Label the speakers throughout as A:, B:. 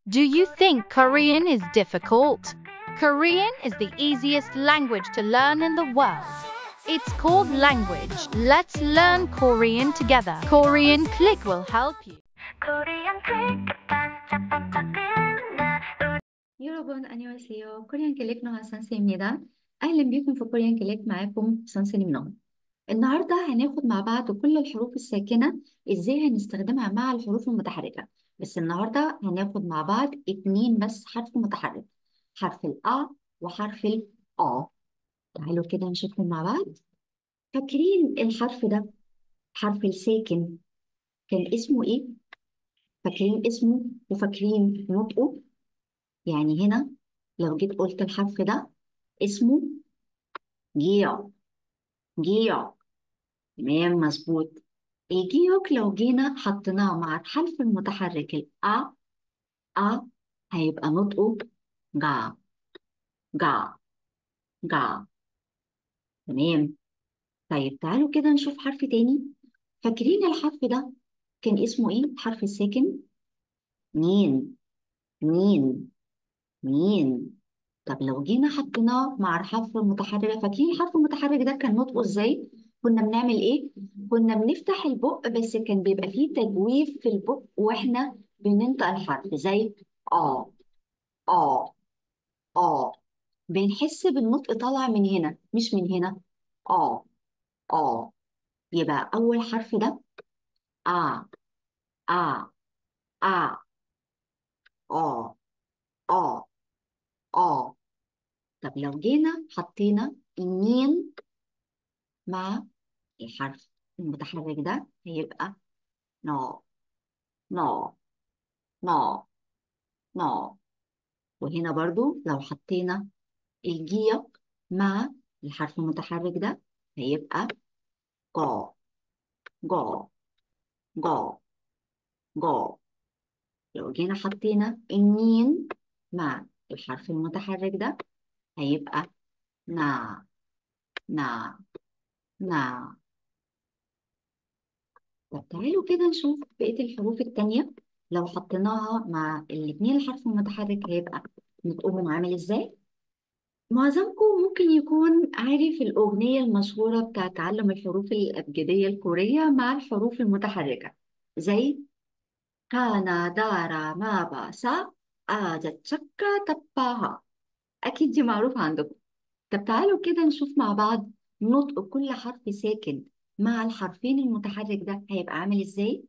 A: Do you think Korean is difficult? Korean is the easiest language to learn in the world. It's called language. Let's learn Korean together. Korean Click will help you.
B: 코리안 클릭 반짝반짝거리는
C: 여러분 안녕하세요. 코리안 كليك نوع سانسيمنيدا أهلا بيكم في كوريان كليك معاكم سانسيني منون النهاردة هناخد مع بعض كل الحروف الساكنة إزاي هنستخدمها مع الحروف المتحركة بس النهاردة هناخد مع بعض اتنين بس حرف متحرك حرف الأ وحرف الأ تعالوا كده نشوفهم مع بعض فاكرين الحرف ده حرف الساكن كان اسمه إيه؟ فاكرين اسمه وفاكرين نطقه يعني هنا لو جيت قلت الحرف ده اسمه جيو جيو تمام مظبوط الجيوك لو جينا حطيناه مع الحرف المتحرك الأ أ هيبقى نطقه جا جا جا تمام طيب تعالوا كده نشوف حرف تاني فاكرين الحرف ده كان اسمه ايه الحرف الساكن مين مين مين طب لو جينا حطيناه مع الحرف المتحرك فاكرين الحرف المتحرك ده كان نطقه ازاي كنا بنعمل ايه كنا بنفتح البق بس كان بيبقى فيه تجويف في البق واحنا بننطق الحرف زي اه اه اه بنحس بالنطق طالع من هنا مش من هنا اه اه يبقى اول حرف ده اه اه اه اه اه اه طب لو جينا حطينا النين مع الحرف المتحرك ده هيبقى نو نو نو نو وهنا برضو لو حطينا الجيم مع الحرف المتحرك ده هيبقى جو جو جو جو لو جينا حطينا النين مع الحرف المتحرك ده هيبقى نا نا نا طب تعالوا كده نشوف بقية الحروف التانية لو حطيناها مع الاتنين الحرف المتحرك هيبقى نطقهم عامل ازاي؟ معظمكم ممكن يكون عارف الأغنية المشهورة بتاعت تعلم الحروف الأبجدية الكورية مع الحروف المتحركة زي كانا دارا مابا سا آجا تشكا تباها أكيد دي معروفة عندكم طب تعالوا كده نشوف مع بعض نطق كل حرف ساكن مع الحرفين المتحرك ده هيبقى عامل ازاي؟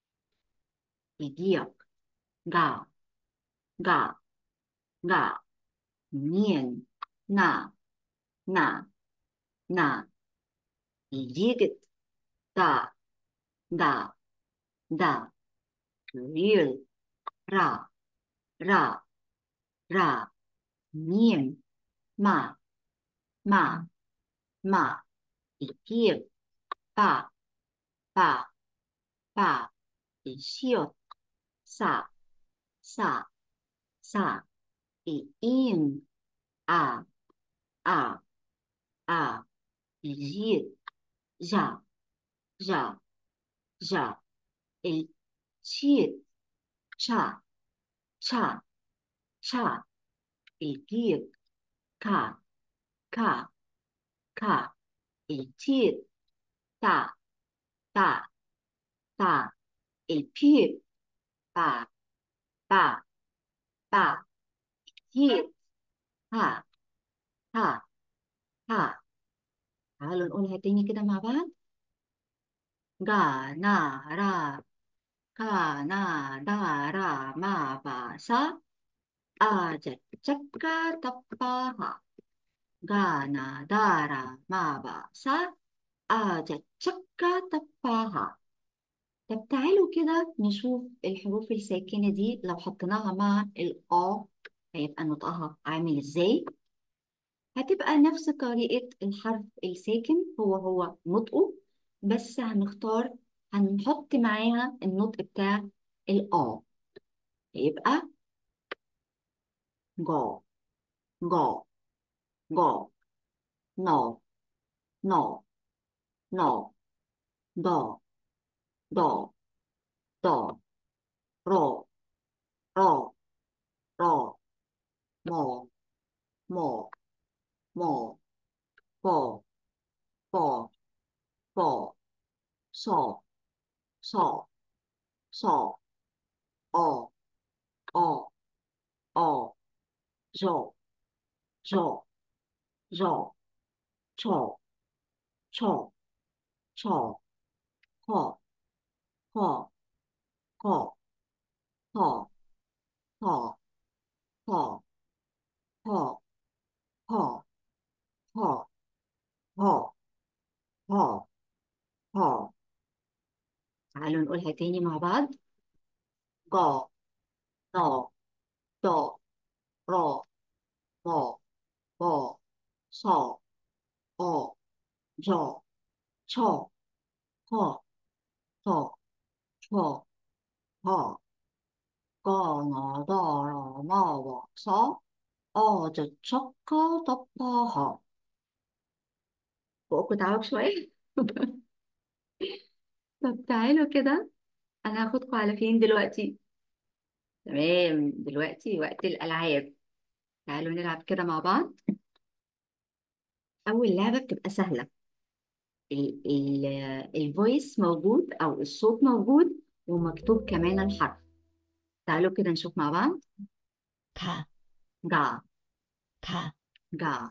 C: يجيك جا جا جا مين نا نا نا يجيجت دا دا دا ريل را را را ميم ما ما ما يجيب با با با يشيط سا سا سا يين آ آ آ يجيد جا جا جا الشيد شا شا شا الجيب كا كا كا التيد تا تا تا البيب با با با التيد ها ها ها تعالوا نقولها تاني كده مع بعض جا نا را كا نا دا را ما با سا آجا تشكا تباها غانا دارا مابا سا آجا تشكا تباها طب تعالوا كده نشوف الحروف الساكنة دي لو حطيناها مع الآ هيبقى نطقها عامل ازاي هتبقى نفس طريقة الحرف الساكن هو هو نطقه بس هنختار هنحط معاها النطق بتاع الآ هيبقى جو جو جو نو نو نو دو دو دو رو رو مو مو مو بو بو بو صو صو صو أو أو أو جو جو جو شو شو شو هو هو هو هو هو هو هو هو هو هو هو هو تعالوا نقولها تاني مع بعض غا نو دو رو مو بو صو أو جو شو هو هو هو هو غا نا دا را ما وا صا أو جو تشكا دبا ها بقولكوا تعالوا شوية طب تعالوا كده أنا هاخدكوا على فين دلوقتي تمام دلوقتي وقت الألعاب تعالوا نلعب كده مع بعض أول لعبة بتبقى سهلة ال ال الفويس موجود أو الصوت موجود ومكتوب كمان الحرف تعالوا كده نشوف مع بعض
A: 가,
C: جا
A: 가,
C: جا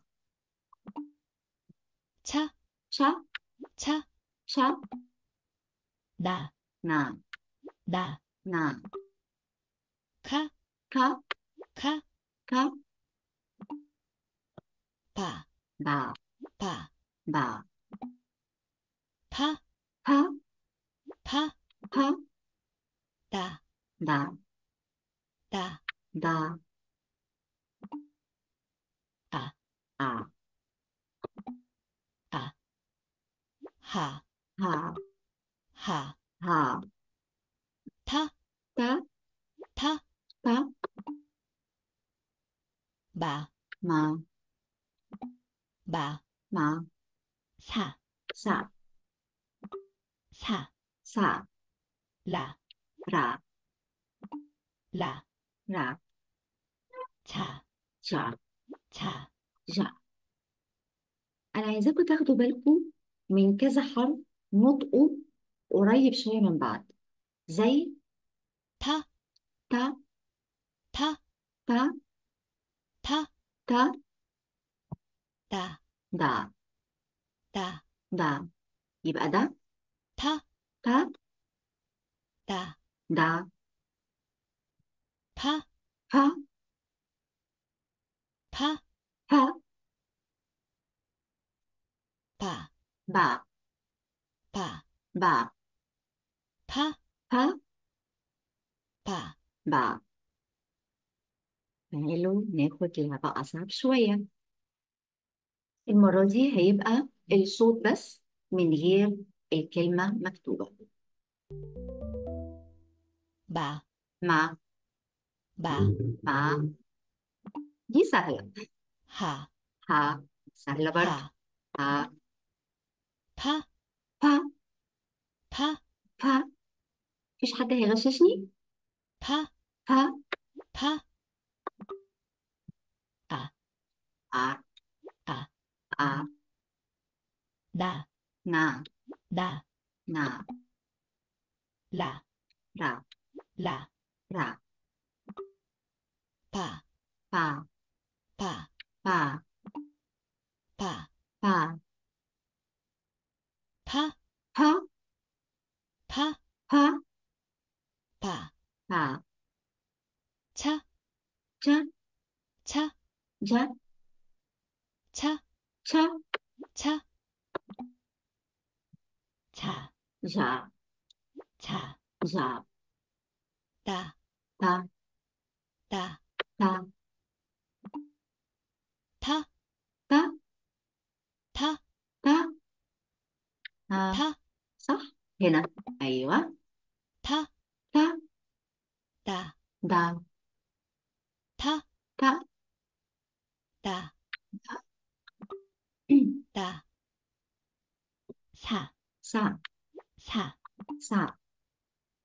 A: 차,
C: شا
A: 차,
C: شا
A: 나,
C: نا
A: 나,
C: نا
A: 카,
C: كا
A: 카,
C: كا
A: 바,
C: با
A: 바,
C: با
A: 파,
C: 파
A: 파,
C: 파
A: 다,
C: دا
A: 다,
C: دا
A: 아,
C: آ
A: 아, 하,
C: ها
A: 하,
C: ها
A: 타,
C: تا
A: 타,
C: تا
A: 마,
C: ما
A: 마,
C: ما
A: 사,
C: سا
A: 사,
C: سا
A: 라,
C: را
A: 라,
C: را
A: 차,
C: جا
A: 차,
C: جا أنا عايزاكم تاخدوا بالكم من كذا حرف نطقه قريب شوية من بعض زي
A: 타,
C: تا
A: 타,
C: تا
A: 타,
C: تا
A: 다,
C: دا
A: 다,
C: دا يبقى ده
A: 타,
C: تا
A: 다,
C: دا
A: 파,
C: فا
A: 파,
C: فا
A: 바,
C: با
A: 바,
C: با
A: 파,
C: فا
A: 바,
C: با تعالوا ناخد لعبة أصعب شوية المرة دي هيبقى الصوت بس من غير الكلمة مكتوبة
A: 마,
C: مع
A: 마,
C: مع دي سهلة
A: 하,
C: ها سهلة برضه
A: 하,
C: ها
A: 파,
C: فا
A: 파,
C: فا مفيش حد هيغششني
A: 파,
C: فا
A: 파, 아,
C: آ
A: 아,
C: آ
A: 나,
C: نا
A: 나,
C: نا
A: 라,
C: را
A: 라,
C: را
A: 바,
C: فا
A: 바,
C: فا
A: 바,
C: فا
A: 파,
C: فا
A: 파,
C: فا
A: 바,
C: فا
A: 차,
C: جا
A: 차,
C: جا
A: 차,
C: شا
A: 차, 차,
C: جا
A: 차,
C: جا
A: 다,
C: تا
A: 다,
C: تا
A: 타,
C: تا
A: 타,
C: تا ها
A: 타,
C: صح هنا أيوة
A: 타,
C: تا
A: 다,
C: دا
A: 타,
C: تا
A: 다, 다, 사,
C: سا
A: 사,
C: سا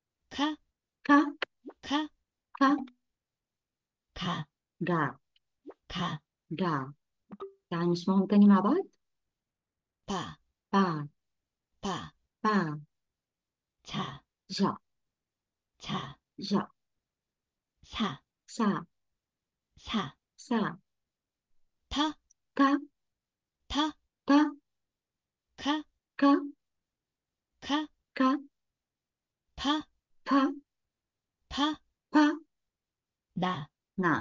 A: 카,
C: كا
A: 카,
C: كا
A: 가,
C: جا
A: 가,
C: جا تعالوا نسمعهم تاني مع بعض
A: 바,
C: با
A: 바,
C: با
A: 자,
C: جا
A: 자,
C: جا
A: 사,
C: سا
A: 사,
C: سا
A: 타,
C: تا
A: 타,
C: تا
A: 카,
C: كا
A: 카,
C: كا
A: 파,
C: با
A: 파,
C: با
A: 나,
C: نا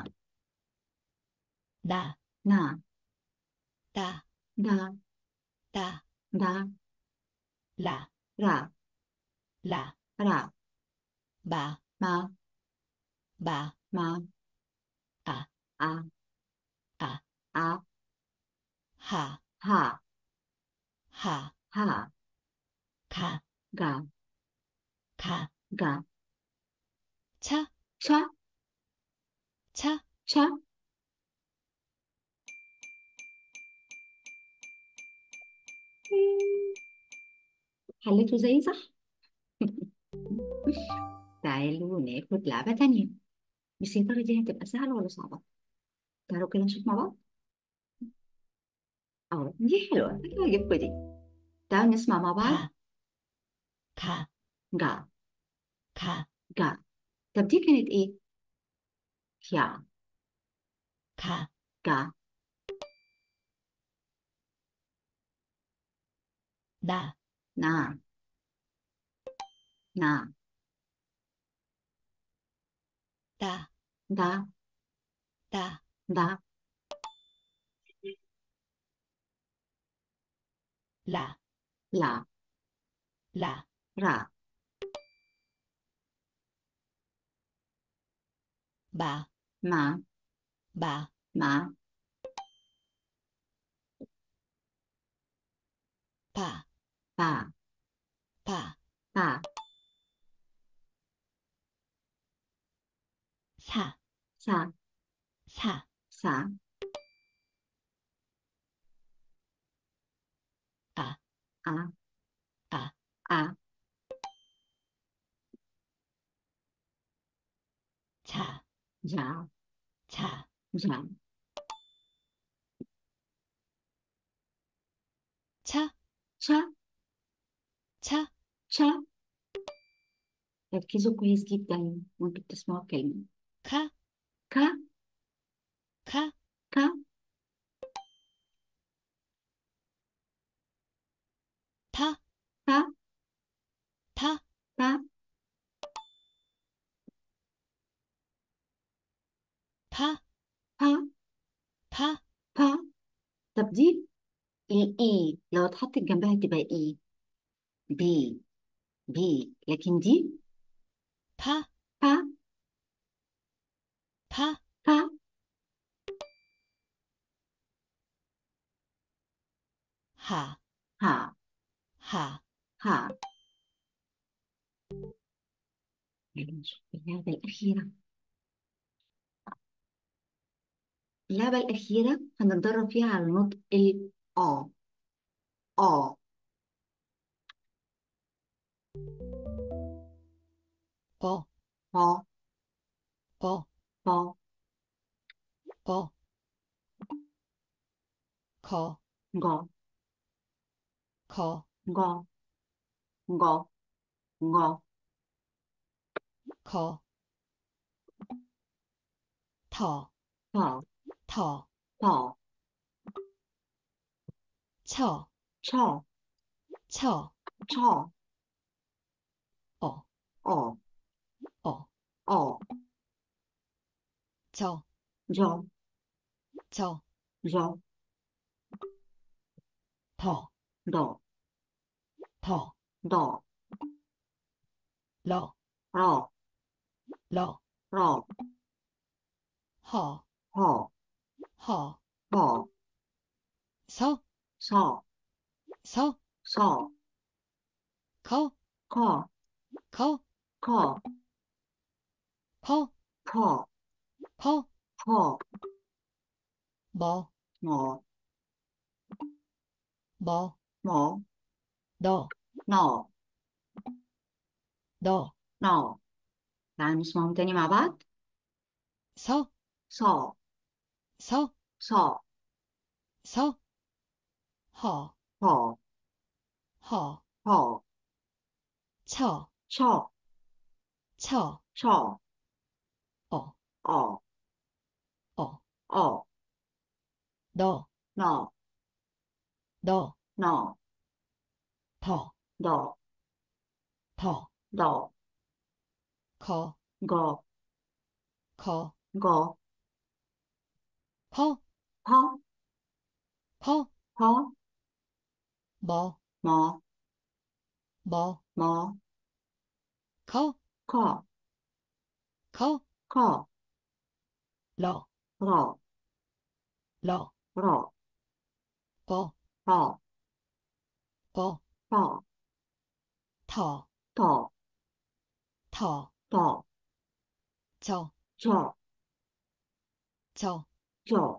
A: 나,
C: نا
A: 따,
C: دا
A: 따,
C: دا
A: 라,
C: را
A: 라,
C: را
A: 바,
C: ما
A: 바,
C: ما
A: 아,
C: 아
A: 아,
C: 아
A: 하,
C: ها
A: 하,
C: ها
A: 가,
C: غا
A: 가,
C: غا
A: 차,
C: شا
A: 차,
C: شا حليتوا زي صح تعالوا ناخد لعبة تانية بس يا ترى دي هتبقى سهلة ولا صعبة تعالوا كده نشوف مع بعض اه دي حلوة هتعجبكم دي تعالوا نسمع مع بعض
A: 가, 가,
C: غا
A: 가,
C: غا طب دي كانت ايه يا
A: 가,
C: غا
A: 나,
C: 나 나
A: 따,
C: 다
A: 따,
C: 다
A: 라,
C: 라
A: 라,
C: 라
A: 마,
C: 마
A: 마,
C: 마
A: 바,
C: 바
A: 바,
C: 바
A: 사,
C: 사
A: 사,
C: 사
A: 아,
C: 아
A: 아,
C: 아
A: 자,
C: 자
A: 자,
C: 자
A: 차,
C: 차
A: 차,
C: 차 ركزوا كويس جدا وانتوا بتسمعوا الكلمة
A: 카,
C: كا
A: 카,
C: كا
A: 타,
C: تا
A: 타,
C: تا
A: 파,
C: با
A: 파,
C: با طب دي الاي لو اتحطت جنبها تبقى اي بي بي لكن دي
A: 파,
C: با
A: 파,
C: با
A: 하,
C: ها
A: 하,
C: ها يلا نشوف اللعبة الأخيرة اللعبة الأخيرة هنتدرب فيها على نطق ال آ آ
A: 거,
C: با
A: 거,
C: با
A: 거, 거,
C: غا
A: 거,
C: غا غا غا
A: 거, 터,
C: تا
A: 터,
C: تا
A: 쳐,
C: چا
A: 쳐,
C: چا
A: 어,
C: آ
A: 어,
C: آ
A: 저,
C: جا
A: 저,
C: جا
A: 더,
C: دا
A: 더,
C: دا
A: 러,
C: را
A: 러,
C: را
A: 허,
C: ها
A: 허,
C: با
A: 서,
C: سا
A: 서,
C: سا
A: 거,
C: کا
A: 거,
C: کا
A: 퍼,
C: پا
A: 퍼,
C: پا
A: 뭐,
C: ما
A: 뭐,
C: ما
A: 너,
C: نا
A: 너,
C: نا تعالوا نسمعهم تاني مع بعض
A: 서,
C: صا
D: 서,
C: 서,
D: 서, 허,
C: 허,
D: 허,
C: 허,
D: 처,
C: 처,
D: 처,
C: 처,
D: 어,
C: 어,
D: 어,
C: 어,
D: 너,
C: 너,
D: 너,
C: 너,
D: 더,
C: 너,
D: 더,
C: 너,
D: 거,
C: 거,
D: 거,
C: 거,
D: 퍼,
C: 퍼,
D: 퍼,
C: 퍼,
D: 뭐,
C: 뭐,
D: 뭐,
C: 뭐,
D: 거,
C: 커,
D: 거,
C: 커,
D: 러,
C: 러,
D: 러,
C: 러,
D: 거,
C: 버,
D: 거,
C: 버,
D: 터,
C: 더,
D: 터,
C: 더,
D: 저,
C: 저,
D: 저,
C: 저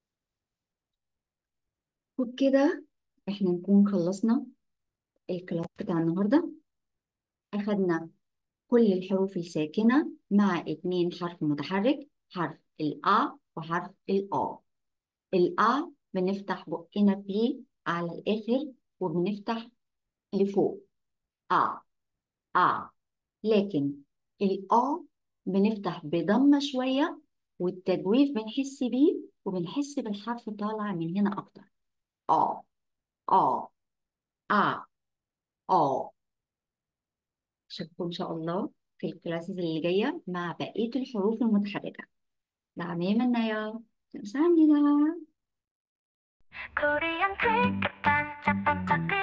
C: وبكده احنا نكون خلصنا الكلاس بتاع النهاردة أخدنا كل الحروف الساكنة مع اتنين حرف متحرك حرف الأ وحرف الأ الأ بنفتح بقنا فيه على الآخر وبنفتح لفوق أ أ لكن الأ بنفتح بضمة شوية والتجويف بنحس بيه وبنحس بالحرف طالع من هنا أكتر أ أ أ أ أشوفكم إن شاء الله في الكلاسز اللي جاية مع بقية الحروف المتحركة 다음에 만나요. 감사합니다.
B: 코리안 퀵 반짝반짝